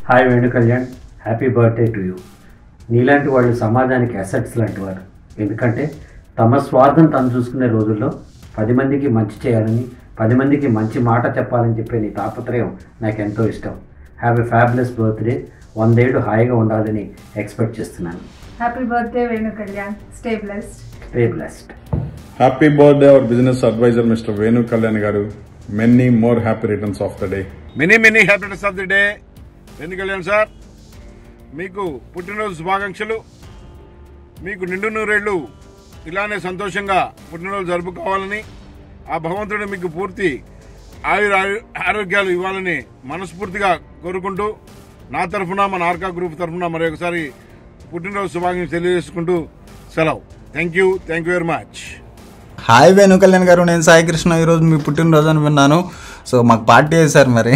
hi Venu Kalyan happy birthday to you నీలాంటి వాళ్ళు సమాజానికి అసెట్స్ లాంటి వారు ఎందుకంటే తమ స్వార్థం తను చూసుకునే రోజుల్లో పది మందికి మంచి చేయాలని పది మందికి మంచి మాట చెప్పాలని చెప్పే నీ తాపత్రయం నాకు ఎంతో ఇష్టం హ్యావ్ ఎ ఫ్యాబులస్ బర్త్డే వందేళ్ళు హాయిగా ఉండాలని ఎక్స్పెక్ట్ చేస్తున్నాను happy birthday Venu Kalyan stay blessed stay blessed happy birthday our business adviser Mr Venu Kalyan garu many more happy returns of the day many many happiness of the day ఎందుకు కళ్యాణ్ సార్ మీకు పుట్టినరోజు శుభాకాంక్షలు మీకు నిండు నూరేళ్ళు ఇలానే సంతోషంగా పుట్టినరోజు జరుపుకోవాలని ఆ భగవంతుడు మీకు పూర్తి ఆయుర ఆయు- ఆరోగ్యాలు ఇవ్వాలని మనస్ఫూర్తిగా కోరుకుంటూ నా తరఫున మన ఆర్కా గ్రూప్ తరఫున మరొకసారి పుట్టినరోజు శుభాకాంక్షలు తెలియజేసుకుంటూ సెలవు thank you thank you very much hi Venu Kalyan garu నేను సాయి కృష్ణ ఈరోజు మీ పుట్టినరోజు అని విన్నాను సో మాకు పార్టీ చేశారు మరి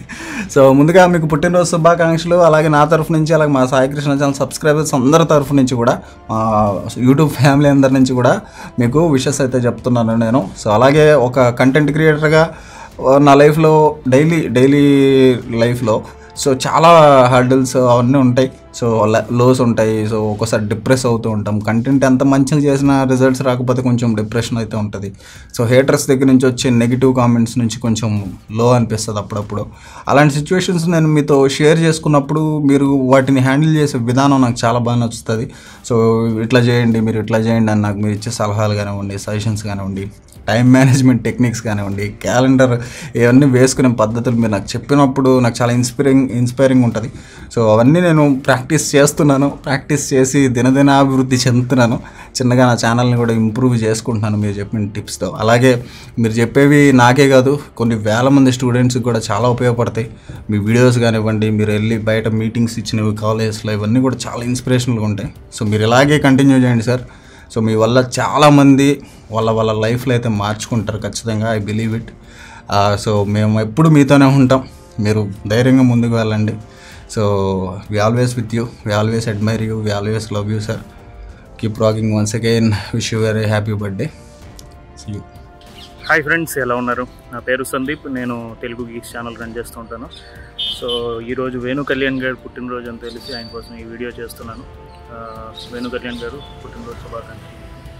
సో ముందుగా మీకు పుట్టినరోజు శుభాకాంక్షలు అలాగే నా తరఫు నుంచి అలాగే మా సాయి కృష్ణ ఛానల్ సబ్స్క్రైబర్స్ అందరి తరఫు నుంచి కూడా మా యూట్యూబ్ ఫ్యామిలీ అందరి నుంచి కూడా మీకు విషెస్ అయితే చెప్తున్నాను నేను సో అలాగే ఒక కంటెంట్ క్రియేటర్గా నా లైఫ్లో డైలీ డైలీ లైఫ్లో సో చాలా హర్డిల్స్ అవన్నీ ఉంటాయి సో లోస్ ఉంటాయి సో ఒక్కోసారి డిప్రెస్ అవుతూ ఉంటాం కంటెంట్ ఎంత మంచిగా చేసినా రిజల్ట్స్ రాకపోతే కొంచెం డిప్రెషన్ అయితే ఉంటుంది సో హేటర్స్ దగ్గర నుంచి వచ్చే నెగిటివ్ కామెంట్స్ నుంచి కొంచెం లో అనిపిస్తుంది అప్పుడప్పుడు అలాంటి సిచ్యువేషన్స్ నేను మీతో షేర్ చేసుకున్నప్పుడు మీరు వాటిని హ్యాండిల్ చేసే విధానం నాకు చాలా బాగా నచ్చుతుంది సో ఇట్లా చేయండి మీరు ఇట్లా చేయండి అని నాకు మీరు ఇచ్చే సలహాలు కానివ్వండి సజెషన్స్ కానివ్వండి టైం మేనేజ్మెంట్ టెక్నిక్స్ కానివ్వండి క్యాలెండర్ ఇవన్నీ వేసుకునే పద్ధతులు మీరు నాకు చెప్పినప్పుడు నాకు చాలా ఇన్స్పైరింగ్ ఇన్స్పైరింగ్ ఉంటుంది సో అవన్నీ నేను ప్రాక్టీస్ చేస్తున్నాను ప్రాక్టీస్ చేసి దినదినాభివృద్ధి చెందుతున్నాను చిన్నగా నా ఛానల్ని కూడా ఇంప్రూవ్ చేసుకుంటున్నాను మీరు చెప్పిన టిప్స్తో అలాగే మీరు చెప్పేవి నాకే కాదు కొన్ని వేల మంది స్టూడెంట్స్కి కూడా చాలా ఉపయోగపడతాయి మీ వీడియోస్ కానివ్వండి మీరు వెళ్ళి బయట మీటింగ్స్ ఇచ్చినవి కాలేజెస్లో ఇవన్నీ కూడా చాలా ఇన్స్పిరేషనల్గా ఉంటాయి సో మీరు ఇలాగే కంటిన్యూ చేయండి సార్ సో మీ వల్ల చాలామంది వాళ్ళ వాళ్ళ లైఫ్లో అయితే మార్చుకుంటారు ఖచ్చితంగా ఐ బిలీవ్ ఇట్ సో మేము ఎప్పుడు మీతోనే ఉంటాం మీరు ధైర్యంగా ముందుకు వెళ్ళండి so we always with you we always admire you we always love you sir keep rocking once again wish you very happy birthday you hi friends ఎలా ఉన్నారు నా పేరు సందీప్ నేను తెలుగు గీక్స్ ఛానల్ రన్ చేస్తూ ఉంటాను సో ఈరోజు వేణు కళ్యాణ్ గారు పుట్టినరోజు అని తెలిసి ఆయన కోసం ఈ వీడియో చేస్తున్నాను ఆ, వేణు కళ్యాణ్ గారు పుట్టినరోజు శుభాకాంక్షలు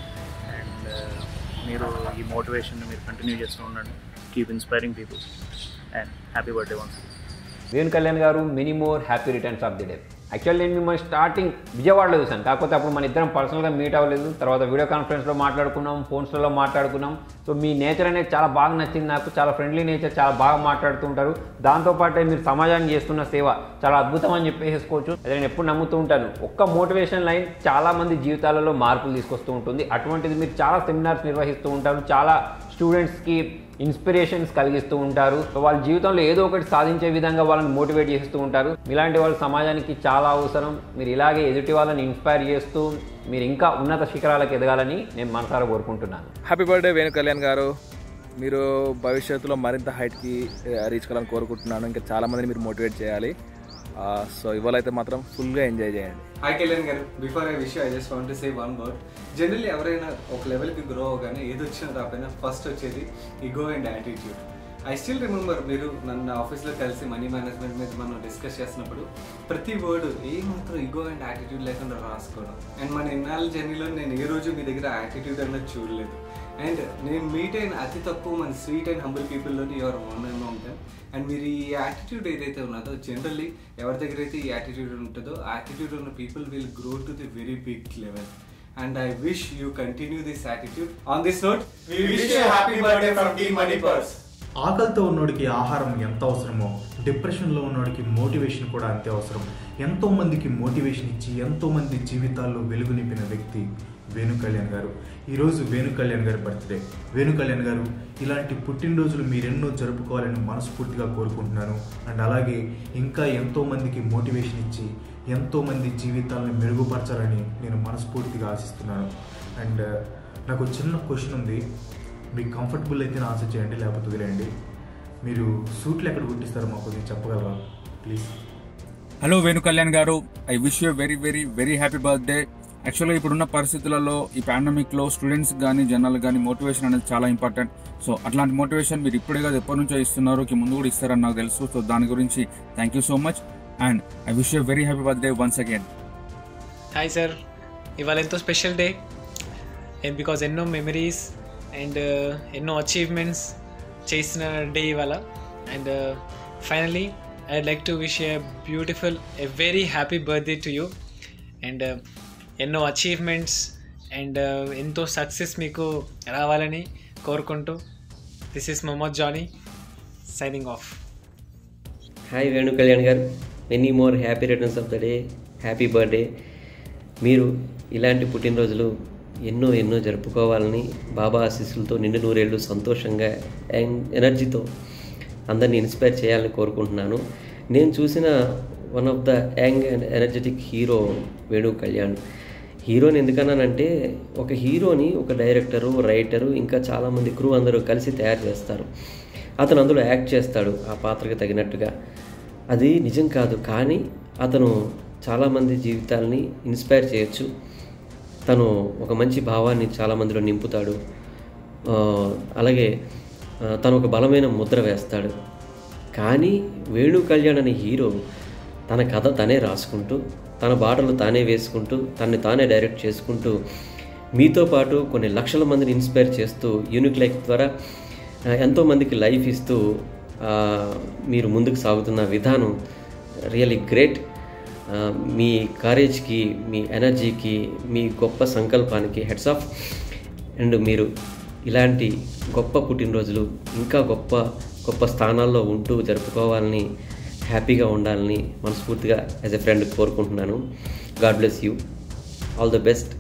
అండ్ మీరు ఈ మోటివేషన్ మీరు కంటిన్యూ చేస్తూ ఉండండి keep inspiring people and happy birthday once Venu Kalyan garu many more happy returns of the day actual నేను మిమ్మల్ని స్టార్టింగ్ విజయవాడలో చూశాను కాకపోతే అప్పుడు మన ఇద్దరం పర్సనల్గా మీట్ అవ్వలేదు తర్వాత వీడియో కాన్ఫరెన్స్లో మాట్లాడుకున్నాం ఫోన్స్లలో మాట్లాడుకున్నాం సో మీ నేచర్ అనేది చాలా బాగా నచ్చింది నాకు చాలా ఫ్రెండ్లీ నేచర్ చాలా బాగా మాట్లాడుతుంటారు దాంతోపాటే మీరు సమాజానికి చేస్తున్న సేవ చాలా అద్భుతం అని చెప్పేసుకోవచ్చు అది నేను ఎప్పుడు నమ్ముతూ ఉంటాను ఒక్క మోటివేషన్ లైన్ చాలా మంది జీవితాలలో మార్పులు తీసుకొస్తూ ఉంటుంది అటువంటిది మీరు చాలా సెమినార్స్ నిర్వహిస్తూ ఉంటారు చాలా స్టూడెంట్స్కి ఇన్స్పిరేషన్స్ కలిగిస్తూ ఉంటారు సో వాళ్ళ జీవితంలో ఏదో ఒకటి సాధించే విధంగా వాళ్ళని మోటివేట్ చేస్తూ ఉంటారు ఇలాంటి వాళ్ళు సమాజానికి చాలా అవసరం మీరు ఇలాగే ఎదుటి వాళ్ళని ఇన్స్పైర్ చేస్తూ మీరు ఇంకా ఉన్నత శిఖరాలకు ఎదగాలని నేను మనసారా కోరుకుంటున్నాను హ్యాపీ బర్త్డే వేణు కళ్యాణ్ గారు మీరు భవిష్యత్తులో మరింత హైట్కి రీచ్ కావాలని కోరుకుంటున్నాను ఇంకా చాలా మందిని మీరు మోటివేట్ చేయాలి సో ఇవాళ అయితే మాత్రం ఫుల్గా ఎంజాయ్ చేయండి hi Kalyan garu before I wish I just want to say one word generally ఎవరైనా ఒక లెవెల్కి గ్రో అవగానే ఏది వచ్చినా రాకపోయినా ఫస్ట్ వచ్చేది ego and attitude I still remember మీరు నన్ను ఆఫీస్లో కలిసి మనీ మేనేజ్మెంట్ మీద మనం డిస్కస్ చేసినప్పుడు ప్రతి వర్డ్ ఏ మాత్రం ఈగో అండ్ యాటిట్యూడ్ లేకుండా రాసుకోవడం అండ్ మన ఇన్నాళ్ళ జర్నీలో నేను ఏ రోజు మీ దగ్గర యాటిట్యూడ్ అన్నది చూడలేదు అండ్ నేను మీట్ అయిన అతి తక్కువ మన స్వీట్ అండ్ హంబుల్ పీపుల్లోని యువర్ వన్ అమౌంట్ అండ్ మీరు ఈ యాటిట్యూడ్ ఏదైతే ఉన్నదో జనరల్లీ ఎవరి దగ్గర అయితే ఈ యాటిట్యూడ్ ఉంటుందో ఆ యాటిట్యూడ్ ఉన్న people will grow to the very big level and I wish you continue this attitude on this note happy birthday from T money purse ఆకలితో ఉన్నోడికి ఆహారం ఎంత అవసరమో డిప్రెషన్లో ఉన్నోడికి మోటివేషన్ కూడా అంతే అవసరం ఎంతో మందికి మోటివేషన్ ఇచ్చి ఎంతో మంది జీవితాల్లో వెలుగు నింపిన వ్యక్తి వేణు కళ్యాణ్ గారు ఈరోజు వేణు కళ్యాణ్ గారి బర్త్డే వేణు కళ్యాణ్ గారు ఇలాంటి పుట్టినరోజులు మీరెన్నో జరుపుకోవాలని మనస్ఫూర్తిగా కోరుకుంటున్నాను అండ్ అలాగే ఇంకా ఎంతో మందికి మోటివేషన్ ఇచ్చి ఎంతో మంది జీవితాలను మెరుగుపరచాలని నేను మనస్ఫూర్తిగా ఆశిస్తున్నాను అండ్ నాకు చిన్న క్వశ్చన్ ఉంది మీకు కంఫర్టబుల్ అయితే ఆన్సర్ చేయండి లేకపోతే వదిలేయండి మీరు సూట్లు ఎక్కడ కుట్టిస్తారో మాకు కొద్దిగా చెప్పగలరా please hello Venu Kalyan garu I wish you very very very happy birthday యాక్చువల్గా ఇప్పుడున్న పరిస్థితులలో ఈ పాండమిక్లో స్టూడెంట్స్ కానీ జనాలు కానీ మోటివేషన్ అనేది చాలా ఇంపార్టెంట్ సో అట్లాంటి మోటివేషన్ మీరు ఇప్పుడే కాదు ఎప్పటి నుంచో ఇస్తున్నారు కి ముందు కూడా ఇస్తారని నాకు తెలుసు సో దాని గురించి thank you so much and I wish you very happy birthday once again hi sir ఇవాళ ఎంతో స్పెషల్ డే అండ్ బికాజ్ ఎన్నో మెమరీస్ అండ్ ఎన్నో అచీవ్మెంట్స్ చేసిన డే ఇవాళ and finally I like to wish a beautiful a very happy birthday to you and ఎన్నో achievements and ఎంతో success మీకు రావాలని కోరుకుంటూ this is Mohammed Johnny signing off hi Venu Kalyan garu many more happy returns of the day happy birthday మీరు ఇలాంటి పుట్టినరోజులు ఎన్నో ఎన్నో జరుపుకోవాలని బాబా ఆశీస్సులతో నిండు నూరేళ్ళు సంతోషంగా అండ్ ఎనర్జీతో అందరిని ఇన్స్పైర్ చేయాలని కోరుకుంటున్నాను నేను చూసిన one of the young and energetic hero Venu Kalyan హీరోని ఎందుకన్నానంటే ఒక హీరోని ఒక డైరెక్టరు రైటరు ఇంకా చాలామంది క్రూ అందరూ కలిసి తయారు చేస్తారు అతను అందులో యాక్ట్ చేస్తాడు ఆ పాత్రకి తగినట్టుగా అది నిజం కాదు కానీ అతను చాలామంది జీవితాలని ఇన్స్పైర్ చేయొచ్చు తను ఒక మంచి భావాన్ని చాలామందిలో నింపుతాడు ఆ, అలాగే ఆ, తను ఒక బలమైన ముద్ర వేస్తాడు కానీ వేణు కళ్యాణ్ అనే హీరో తన కథ తనే రాసుకుంటూ తన బాటలు తానే వేసుకుంటూ తనని తానే డైరెక్ట్ చేసుకుంటూ మీతో పాటు కొన్ని లక్షల మందిని ఇన్స్పైర్ చేస్తూ యూనిక్ లైఫ్ ద్వారా ఆ, ఎంతోమందికి లైఫ్ ఇస్తూ ఆ, మీరు ముందుకు సాగుతున్న విధానం రియలీ గ్రేట్ ఆ, మీ కరేజ్కి మీ ఎనర్జీకి మీ గొప్ప సంకల్పానికి హెడ్స్ ఆఫ్ అండ్ మీరు ఇలాంటి గొప్ప పుట్టినరోజులు ఇంకా గొప్ప గొప్ప స్థానాల్లో ఉంటూ జరుపుకోవాలని హ్యాపీగా ఉండాలని మనస్ఫూర్తిగా యాజ్ ఎ ఫ్రెండ్ కోరుకుంటున్నాను God bless you all the best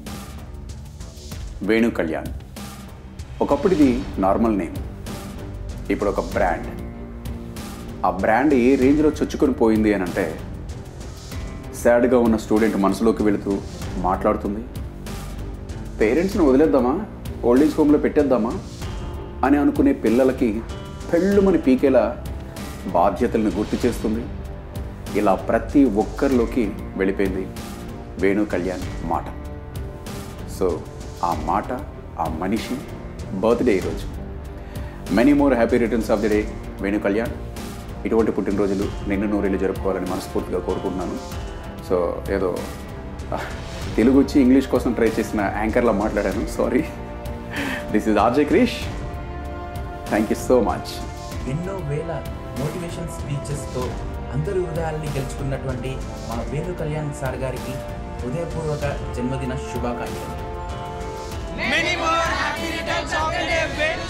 Venu Kalyan ఒకప్పుడు ఇది నార్మల్ నేమ్ ఇప్పుడు ఒక బ్రాండ్ ఆ బ్రాండ్ ఏ రేంజ్లో చొచ్చుకొని పోయింది అని అంటే సాడ్గా ఉన్న స్టూడెంట్ మనసులోకి వెళుతూ మాట్లాడుతుంది పేరెంట్స్ని వదిలేద్దామా ఓల్డ్ ఏజ్ హోమ్లో పెట్టేద్దామా అని అనుకునే పిల్లలకి పెళ్ళుమని పీకేలా బాధ్యతల్ని గుర్తు చేస్తుంది ఇలా ప్రతి ఒక్కరిలోకి వెళ్ళిపోయింది వేణు కళ్యాణ్ మాట సో ఆ మాట ఆ మనిషి బర్త్డే ఈరోజు many more happy returns of the day Venu Kalyan ఇటువంటి పుట్టినరోజులు నిన్ను నూరేళ్ళు జరుపుకోవాలని మనస్ఫూర్తిగా కోరుకుంటున్నాను సో ఏదో తెలుగు వచ్చి ఇంగ్లీష్ కోసం ట్రై చేసిన యాంకర్లా మాట్లాడాను sorry this is RJ Krish thank you so much ఎన్నో వేల మోటివేషన్ స్పీచెస్తో అందరి హృదయాల్ని గెలుచుకున్నటువంటి మా వేణు కళ్యాణ్ సార్ గారికి హృదయపూర్వక జన్మదిన శుభాకాంక్షలు Many more happy returns of the day, Venu